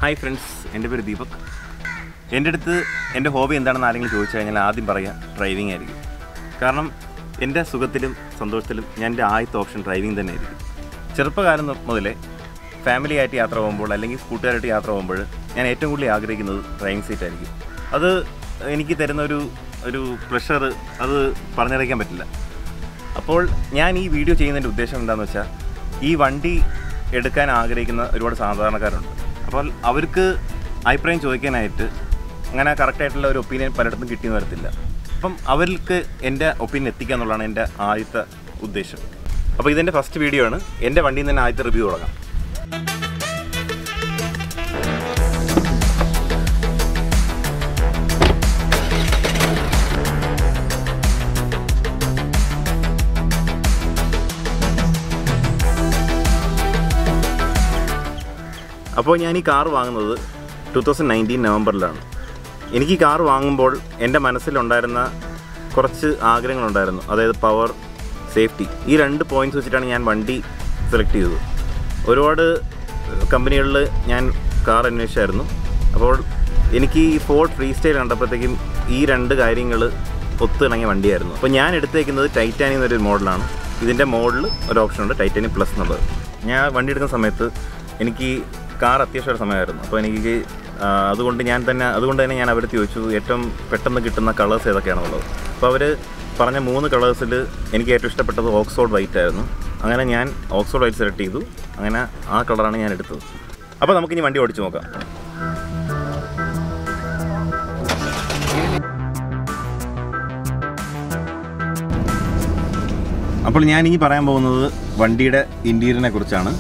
hi friends എൻ്റെ പേര് ദീപക് എൻ്റെ അടുത്ത് എൻ്റെ ഹോബി എന്താണെന്ന് ആരെങ്കിലും ചോദിച്ചു കഴിഞ്ഞാൽ ആദ്യം പറയുക ഡ്രൈവിംഗ് ആയിരിക്കും കാരണം എൻ്റെ സുഖത്തിലും സന്തോഷത്തിലും ഞാൻ എൻ്റെ ആദ്യത്തെ ഓപ്ഷൻ ഡ്രൈവിംഗ് തന്നെ ആയിരിക്കും ചെറുപ്പകാലം തൊ- മുതലേ ഫാമിലി ആയിട്ട് യാത്ര പോകുമ്പോൾ അല്ലെങ്കിൽ കൂട്ടുകാരായിട്ട് യാത്ര പോകുമ്പോൾ ഞാൻ ഏറ്റവും കൂടുതൽ ആഗ്രഹിക്കുന്നത് ഡ്രൈവിംഗ് സീറ്റ് ആയിരിക്കും അത് എനിക്ക് തരുന്ന ഒരു ഒരു പ്ലഷർ അത് പറഞ്ഞറിയിക്കാൻ പറ്റില്ല അപ്പോൾ ഞാൻ ഈ വീഡിയോ ചെയ്യുന്നതിൻ്റെ ഉദ്ദേശം എന്താണെന്ന് വെച്ചാൽ ഈ വണ്ടി എടുക്കാൻ ആഗ്രഹിക്കുന്ന ഒരുപാട് സാധാരണക്കാരുണ്ട് അപ്പോൾ അവർക്ക് അഭിപ്രായം ചോദിക്കാനായിട്ട് അങ്ങനെ കറക്റ്റായിട്ടുള്ള ഒരു ഒപ്പീനിയൻ പലയിടത്തും കിട്ടിയെന്ന് വരത്തില്ല അപ്പം അവർക്ക് എൻ്റെ ഒപ്പീനിയൻ എത്തിക്കുക എന്നുള്ളതാണ് എൻ്റെ ആദ്യത്തെ ഉദ്ദേശം അപ്പോൾ ഇതെൻ്റെ ഫസ്റ്റ് വീഡിയോ ആണ് എൻ്റെ വണ്ടിയിൽ നിന്ന് തന്നെ ആദ്യത്തെ റിവ്യൂ തുടങ്ങാം അപ്പോൾ ഞാൻ ഈ കാർ വാങ്ങുന്നത് ടു തൗസൻഡ് നയൻറ്റീൻ നവംബറിലാണ് എനിക്ക് ഈ കാർ വാങ്ങുമ്പോൾ എൻ്റെ മനസ്സിലുണ്ടായിരുന്ന കുറച്ച് ആഗ്രഹങ്ങളുണ്ടായിരുന്നു അതായത് പവർ സേഫ്റ്റി ഈ രണ്ട് പോയിന്റ്സ് വെച്ചിട്ടാണ് ഞാൻ വണ്ടി സെലക്ട് ചെയ്തത് ഒരുപാട് കമ്പനികളിൽ ഞാൻ കാർ അന്വേഷിച്ചായിരുന്നു അപ്പോൾ എനിക്ക് ഈ ഫോർഡ് ഫ്രീ സ്റ്റൈൽ കണ്ടപ്പോഴത്തേക്കും ഈ രണ്ട് കാര്യങ്ങൾ ഒത്തിണങ്ങിയ വണ്ടിയായിരുന്നു അപ്പോൾ ഞാൻ എടുത്തേക്കുന്നത് ടൈറ്റാനിയം എന്നൊരു മോഡലാണ് ഇതിൻ്റെ മോഡൽ ഒരു ഓപ്ഷൻ ഉണ്ട് ടൈറ്റാനിയം പ്ലസ് എന്നുള്ളത് ഞാൻ വണ്ടി എടുക്കുന്ന സമയത്ത് എനിക്ക് കാർ അത്യാവശ്യം ഒരു സമയമായിരുന്നു അപ്പോൾ എനിക്ക് ആ, അതുകൊണ്ട് ഞാൻ തന്നെ അതുകൊണ്ട് തന്നെ ഞാൻ അവരുടെ ചോദിച്ചു ഏറ്റവും പെട്ടെന്ന് കിട്ടുന്ന കളേഴ്സ് ഏതൊക്കെയാണെന്നുള്ളത് അപ്പോൾ അവർ പറഞ്ഞ മൂന്ന് കളേഴ്സിൽ എനിക്ക് ഏറ്റവും ഇഷ്ടപ്പെട്ടത് ഓക്സ്ഫോർഡ് വൈറ്റ് ആയിരുന്നു അങ്ങനെ ഞാൻ ഓക്സ്ഫോർഡ് വൈറ്റ് സെലക്ട് ചെയ്തു അങ്ങനെ ആ കളറാണ് ഞാൻ എടുത്തത് അപ്പോൾ നമുക്കിനി വണ്ടി ഓടിച്ചു നോക്കാം അപ്പോൾ ഞാൻ ഇനി പറയാൻ പോകുന്നത് വണ്ടിയുടെ ഇൻറ്റീരിയറിനെ കുറിച്ചാണ്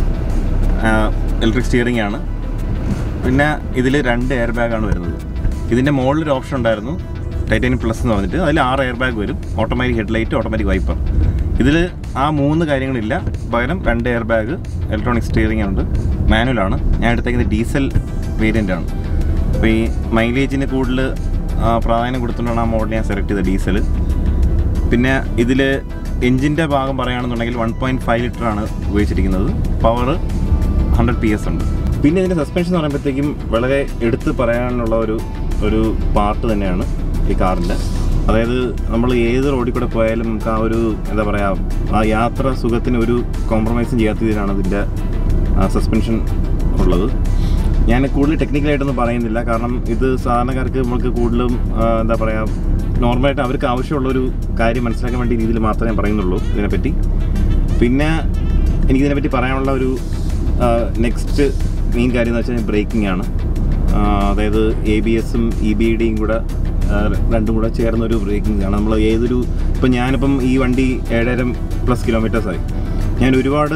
ഇലക്ട്രിക് സ്റ്റിയറിംഗ് ആണ് പിന്നെ ഇതിൽ രണ്ട് എയർ ബാഗാണ് വരുന്നത് ഇതിൻ്റെ മുകളിലൊരു ഓപ്ഷൻ ഉണ്ടായിരുന്നു ടൈറ്റാനിയം പ്ലസ് എന്ന് പറഞ്ഞിട്ട് അതിൽ ആറ് എയർ ബാഗ് വരും ഓട്ടോമാറ്റിക് ഹെഡ്ലൈറ്റ് ഓട്ടോമാറ്റിക് വൈപ്പർ ഇതിൽ ആ മൂന്ന് കാര്യങ്ങളില്ല പകരം രണ്ട് എയർ ബാഗ് ഇലക്ട്രോണിക് സ്റ്റിയറിംഗ് ഉണ്ട് മാനുവലാണ് ഞാൻ എടുത്തേക്കുന്നത് ഡീസൽ വേരിയൻ്റ് ആണ് അപ്പോൾ ഈ മൈലേജിന് കൂടുതൽ ആ, പ്രാധാന്യം കൊടുത്തുകൊണ്ടാണ് ആ മോഡൽ ഞാൻ സെലക്ട് ചെയ്തത് ഡീസൽ പിന്നെ ഇതിൽ എഞ്ചിൻ്റെ ഭാഗം പറയുകയാണെന്നുണ്ടെങ്കിൽ വൺ പോയിൻറ്റ് ഫൈവ് ലിറ്ററാണ് ഉപയോഗിച്ചിരിക്കുന്നത് പവർ ഹൺഡ്രഡ് പി എസ് ഉണ്ട് പിന്നെ ഇതിൻ്റെ സസ്പെൻഷൻ എന്ന് പറയുമ്പോഴത്തേക്കും വളരെ എടുത്ത് പറയാനുള്ള ഒരു ഒരു പാർട്ട് തന്നെയാണ് ഈ കാറിൻ്റെ അതായത് നമ്മൾ ഏത് റോഡിൽ കൂടെ പോയാലും നമുക്ക് ആ ഒരു എന്താ പറയുക ആ യാത്ര സുഖത്തിന് ഒരു കോംപ്രമൈസും ചെയ്യാത്ത രീതിയിലാണ് ഇതിൻ്റെ സസ്പെൻഷൻ ഉള്ളത് ഞാൻ കൂടുതൽ ടെക്നിക്കലായിട്ടൊന്നും പറയുന്നില്ല കാരണം ഇത് സാധാരണക്കാർക്ക് നമുക്ക് കൂടുതലും ആ, എന്താ പറയുക നോർമലായിട്ട് അവർക്ക് ആവശ്യമുള്ളൊരു കാര്യം മനസ്സിലാക്കാൻ വേണ്ടി രീതിയിൽ മാത്രമേ പറയുന്നുള്ളൂ ഇതിനെപ്പറ്റി പിന്നെ എനിക്കിതിനെപ്പറ്റി പറയാനുള്ള ഒരു നെക്സ്റ്റ് മെയിൻ കാര്യം എന്ന് വെച്ചാൽ ബ്രേക്കിംഗ് ആണ് ആ, അതായത് എ ബി എസും ഇ ബി ഡിയും കൂടെ ആ, രണ്ടും കൂടെ ചേർന്ന ഒരു ബ്രേക്കിംഗ് ആണ് നമ്മൾ ഏതൊരു ഇപ്പം ഞാനിപ്പം ഈ വണ്ടി ഏഴായിരം പ്ലസ് കിലോമീറ്റേഴ്സായി ഞാൻ ഒരുപാട്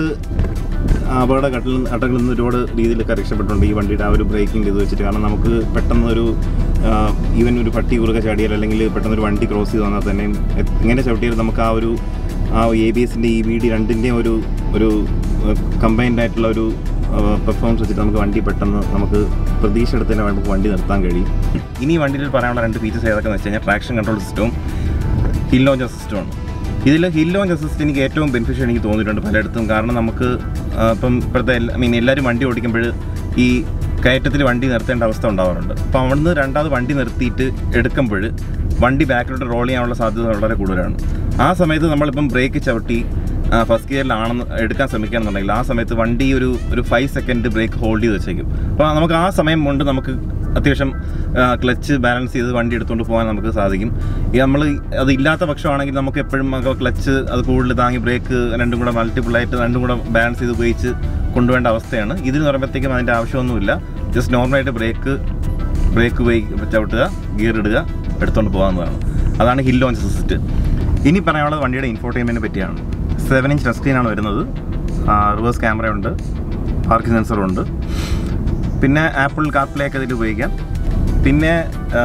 അപകട ഘട്ടങ്ങളിൽ ഘട്ടങ്ങളിൽ നിന്ന് ഒരുപാട് രീതിയിലൊക്കെ രക്ഷപ്പെട്ടിട്ടുണ്ട് ഈ വണ്ടിയുടെ ആ ഒരു ബ്രേക്കിംഗ് ഇത് വെച്ചിട്ട് കാരണം നമുക്ക് പെട്ടെന്ന് ഒരു ഈവൻ ഒരു പട്ടി കുറുക ചാടിയാൽ അല്ലെങ്കിൽ പെട്ടെന്ന് ഒരു വണ്ടി ക്രോസ് ചെയ്ത് വന്നാൽ തന്നെ എ- എങ്ങനെ ചവിട്ടിയാലും നമുക്ക് ആ ഒരു ആ എ ബി എസിൻ്റെ ഈ വി ഡി രണ്ടിൻ്റെയും ഒരു ഒരു കമ്പൈൻഡ് ആയിട്ടുള്ള ഒരു പെർഫോമൻസ് വെച്ചിട്ട് നമുക്ക് വണ്ടി പെട്ടെന്ന് നമുക്ക് പ്രതീക്ഷ എടുത്ത് തന്നെ നമുക്ക് വണ്ടി നിർത്താൻ കഴിയും ഇനി ഈ വണ്ടിയിൽ പറയാനുള്ള രണ്ട് ഫീച്ചേഴ്സ് ഏതൊക്കെയെന്ന് വെച്ച് കഴിഞ്ഞാൽ ട്രാക്ഷൻ കൺട്രോൾ സിസ്റ്റവും ഹിൽ ലോഞ്ച് സിസ്റ്റമാണ് ഇതിൽ ഹിൽ ലോഞ്ച് അസിസ്റ്റ് എനിക്ക് ഏറ്റവും ബെനിഫിഷ്യൽ എനിക്ക് തോന്നിയിട്ടുണ്ട് പലയിടത്തും കാരണം നമുക്ക് ആ, ഇപ്പം ഇപ്പോഴത്തെ ഐ മീൻ എല്ലാവരും വണ്ടി ഓടിക്കുമ്പോൾ ഈ കയറ്റത്തിൽ വണ്ടി നിർത്തേണ്ട അവസ്ഥ ഉണ്ടാവാറുണ്ട് അപ്പോൾ അവിടുന്ന് രണ്ടാമത് വണ്ടി നിർത്തിയിട്ട് എടുക്കുമ്പോൾ വണ്ടി ബാക്കിലോട്ട് റോൾ ചെയ്യാനുള്ള സാധ്യത വളരെ കൂടുതലാണ് ആ സമയത്ത് നമ്മളിപ്പം ബ്രേക്ക് ചവിട്ടി ഫസ്റ്റ് ഗിയറിലാണെന്ന് എടുക്കാൻ ശ്രമിക്കുകയാണെന്നുണ്ടെങ്കിൽ ആ സമയത്ത് വണ്ടി ഒരു ഒരു ഫൈവ് സെക്കൻഡ് ബ്രേക്ക് ഹോൾഡ് ചെയ്ത് വെച്ചേക്കും അപ്പോൾ നമുക്ക് ആ സമയം കൊണ്ട് നമുക്ക് അത്യാവശ്യം ക്ലച്ച് ബാലൻസ് ചെയ്ത് വണ്ടി എടുത്തുകൊണ്ട് പോകാൻ നമുക്ക് സാധിക്കും ഈ നമ്മൾ അത് ഇല്ലാത്ത പക്ഷമാണെങ്കിൽ നമുക്ക് എപ്പോഴും നമുക്ക് ക്ലച്ച് അത് കൂടുതൽ താങ്ങി ബ്രേക്ക് രണ്ടും കൂടെ മൾട്ടിപ്പിൾ ആയിട്ട് രണ്ടും കൂടെ ബാലൻസ് ചെയ്ത് ഉപയോഗിച്ച് കൊണ്ടുപോകേണ്ട അവസ്ഥയാണ് ഇതിന് പറയുമ്പോഴത്തേക്കും അതിൻ്റെ ആവശ്യമൊന്നുമില്ല ജസ്റ്റ് നോർമലായിട്ട് ബ്രേക്ക് ബ്രേക്ക് ഉപയോഗിക്കുക ചവിട്ടുക ഗിയർ ഇടുക എടുത്തുകൊണ്ട് പോകാവുന്നതാണ് അതാണ് ഹിൽ ലോഞ്ച് അസിസ്റ്റ് ഇനി പറയാനുള്ളത് വണ്ടിയുടെ ഇൻഫോർട്ടൈൻമെൻറ്റിനെ പറ്റിയാണ് സെവൻ ഇഞ്ച് ടച്ച് സ്ക്രീനാണ് വരുന്നത് റിവേഴ്സ് ക്യാമറ ഉണ്ട് പാർക്കിംഗ് സെൻസറുണ്ട് പിന്നെ ആപ്പിൾ കാർപ്ലേ ഒക്കെ ഇതിൽ ഉപയോഗിക്കാം പിന്നെ ആ,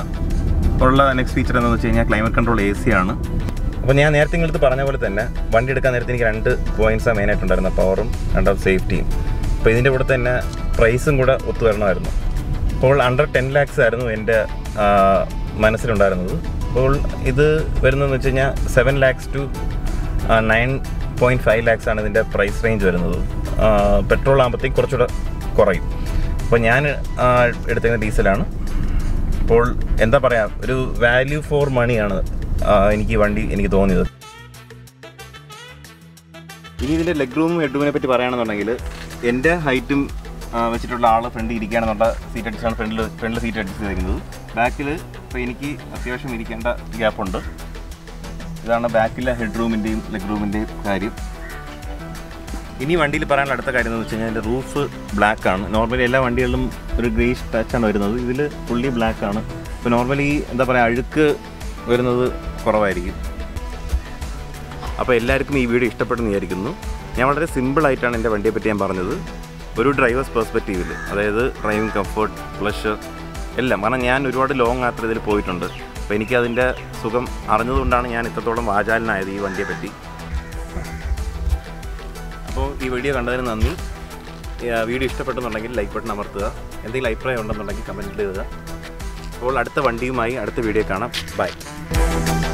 ഉള്ള നെക്സ്റ്റ് ഫീച്ചർ എന്താണെന്ന് വെച്ച് കഴിഞ്ഞാൽ ക്ലൈമറ്റ് കൺട്രോൾ എ സി ആണ് അപ്പോൾ ഞാൻ നേരത്തെ ഇങ്ങടുത്ത് പറഞ്ഞ പോലെ തന്നെ വണ്ടി എടുക്കാൻ നേരത്തെ എനിക്ക് രണ്ട് പോയിന്റ്സാണ് മെയിനായിട്ടുണ്ടായിരുന്ന പവറും രണ്ടാമത് സേഫ്റ്റിയും അപ്പോൾ ഇതിൻ്റെ കൂടെ തന്നെ പ്രൈസും കൂടെ ഒത്തു വരണമായിരുന്നു അപ്പോൾ അണ്ടർ ടെൻ ലാക്സ് ആയിരുന്നു എൻ്റെ ആ, മനസ്സിലുണ്ടായിരുന്നത് അപ്പോൾ ഇത് വരുന്നതെന്ന് വെച്ച് കഴിഞ്ഞാൽ seven lakhs two nine point five lakhs ആണ് ഇതിൻ്റെ പ്രൈസ് റേഞ്ച് വരുന്നത് പെട്രോൾ ആകുമ്പോഴത്തേക്ക് കുറച്ചുകൂടെ കുറയും അപ്പോൾ ഞാൻ ആ, എടുത്തേക്കുന്ന ഡീസലാണ് അപ്പോൾ എന്താ പറയുക ഒരു വാല്യൂ ഫോർ മണിയാണ് ആ, എനിക്ക് ഈ വണ്ടി എനിക്ക് തോന്നിയത് ഇനി ഇതിൻ്റെ ലെഗ് റൂമും ഹെഡ്റൂമിനെ പറ്റി പറയുകയാണെന്നുണ്ടെങ്കിൽ എൻ്റെ ഹൈറ്റും വെച്ചിട്ടുള്ള ആൾ ഫ്രണ്ടിൽ ഇരിക്കുകയാണെന്നുള്ള സീറ്റ് അഡ്ജസ്റ്റാണ് ഫ്രണ്ടിൽ ഫ്രണ്ടിൽ സീറ്റ് അഡ്ജസ്റ്റ് ചെയ്തിരിക്കുന്നത് ബാക്കിൽ ഇപ്പോൾ എനിക്ക് അത്യാവശ്യം ഇരിക്കേണ്ട ഗ്യാപ്പുണ്ട് ഇതാണ് ബാക്കിലെ ഹെഡ് റൂമിൻ്റെയും ലെഗ് റൂമിൻ്റെയും കാര്യം ഇനി വണ്ടിയിൽ പറയാനുള്ള അടുത്ത കാര്യം എന്ന് വെച്ച് കഴിഞ്ഞാൽ ഇതിൻ്റെ റൂഫ് ബ്ലാക്ക് ആണ് നോർമലി എല്ലാ വണ്ടികളിലും ഒരു ഗ്രേഷ് ടച്ചാണ് വരുന്നത് ഇതിൽ ഫുള്ളി ബ്ലാക്ക് ആണ് ഇപ്പോൾ നോർമലി എന്താ പറയുക അഴുക്ക് വരുന്നത് കുറവായിരിക്കും അപ്പോൾ എല്ലാവർക്കും ഈ വീഡിയോ ഇഷ്ടപ്പെട്ടെന്ന് വിചാരിക്കുന്നു ഞാൻ വളരെ സിമ്പിളായിട്ടാണ് എൻ്റെ വണ്ടിയെ പറ്റി ഞാൻ പറഞ്ഞത് ഒരു ഡ്രൈവേഴ്സ് പെർസ്പെക്റ്റീവിൽ അതായത് ഡ്രൈവിംഗ് കംഫർട്ട് പ്ലഷർ എല്ലാം കാരണം ഞാൻ ഒരുപാട് ലോങ് യാത്ര ഇതിൽ പോയിട്ടുണ്ട് അപ്പോൾ എനിക്ക് അതിൻ്റെ സുഖം അറിഞ്ഞതുകൊണ്ടാണ് ഞാൻ ഇത്രത്തോളം വാചാലനായത് ഈ വണ്ടിയെ പറ്റി അപ്പോൾ ഈ വീഡിയോ കണ്ടതിന് നന്ദി ഈ, ആ, വീഡിയോ ഇഷ്ടപ്പെട്ടെന്നുണ്ടെങ്കിൽ ലൈക്ക് ബട്ടൺ അമർത്തുക എന്തെങ്കിലും അഭിപ്രായം ഉണ്ടെന്നുണ്ടെങ്കിൽ കമൻറ്റ് ഇടുക അപ്പോൾ അടുത്ത വണ്ടിയുമായി അടുത്ത വീഡിയോ കാണാം ബൈ